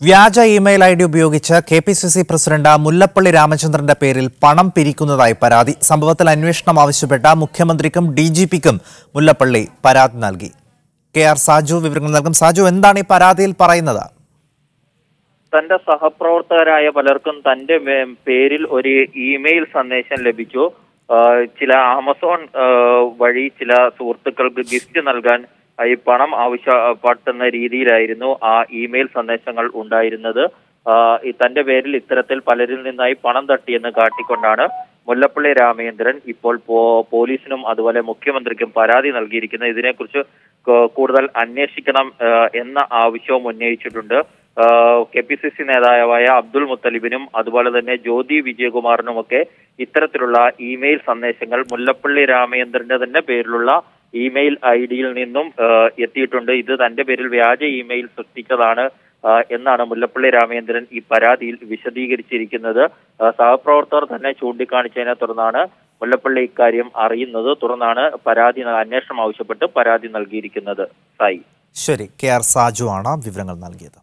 വ്യാജ email I D ഉപയോഗിച്ച് K P C C president Mullappally രാമചന്ദ്രന്റെ പേരിൽ പണം പിരിക്കുന്നതായി പരാതി സംഭവത്തിൽ അന്വേഷണം ആവശ്യപ്പെട്ട മുഖ്യമന്ത്രിക്കും ഡി ജി പിക്കും മുല്ലപ്പള്ളി പരാതി നൽകി കെ ആർ സാജു വിവരങ്ങൾ നൽകും സാജു എന്താണ് ഈ പരാതിയിൽ പറയുന്നത് തന്റെ സഹപ്രവർത്തകരായ പലർക്കും തന്റെ മേ- പേരിൽ ഒരു ഇമെയിൽ സന്ദേശം ലഭിച്ചു ആ, ചില ആമസോൺ ആ, വഴി ചില സുഹൃത്തുക്കൾക്ക് ഗിഫ്റ്റ് നൽകാൻ ആ, ഈ പണം ആവശ്യപ്പെടുന്ന രീതിയിലായിരുന്നു ആ ഇമെയിൽ സന്ദേശങ്ങൾ ഉണ്ടായിരുന്നത് ആ, ഈ തന്റെ പേരിൽ ഇത്തരത്തിൽ പലരിൽ നിന്നായി പണം തട്ടിയെന്ന് കാട്ടിക്കൊണ്ടാണ് മുല്ലപ്പള്ളി രാമചന്ദ്രൻ ഇപ്പോൾ പോ- പോലീസിനും അതുപോലെ മുഖ്യമന്ത്രിക്കും പരാതി നൽകിയിരിക്കുന്നത് ഇതിനെക്കുറിച്ച് ക- കൂടുതൽ അന്വേഷിക്കണം ആ, എന്ന ആവശ്യവും ഉന്നയിച്ചിട്ടുണ്ട് കെ പി സി സി നേതാവായ അബ്ദുൾ മുത്തലിബിനും അതുപോലെ തന്നെ ജ്യോതി വിജയകുമാറിനുമൊക്കെ ഇത്തരത്തിലുള്ള ഇമെയിൽ സന്ദേശങ്ങൾ മുല്ലപ്പള്ളി രാമചന്ദ്രന്റെ തന്നെ പേരിലുള്ള ഇമെയിൽ ഐ ഡിയിൽ നിന്നും ആ, എത്തിയിട്ടുണ്ട് ഇത് തന്റെ പേരിൽ വ്യാജ ഇമെയിൽ സൃഷ്ടിച്ചതാണ് ആ, എന്നാണ് മുല്ലപ്പള്ളി രാമചന്ദ്രൻ ഈ പരാതിയിൽ വിശദീകരിച്ചിരിക്കുന്നത് ആ, സഹപ്രവർത്തകർ തന്നെ ചൂണ്ടിക്കാണിച്ചതിനെ തുടർന്നാണ് മുല്ലപ്പള്ളി ഇക്കാര്യം അറിയുന്നത് തുടർന്നാണ് പരാതി അന്വേഷണം ആവശ്യപ്പെട്ട് പരാതി നൽകിയിരിക്കുന്നത് സായി ശരി കെ ആർ സാജു ആണ് വിവരങ്ങൾ നൽകിയത്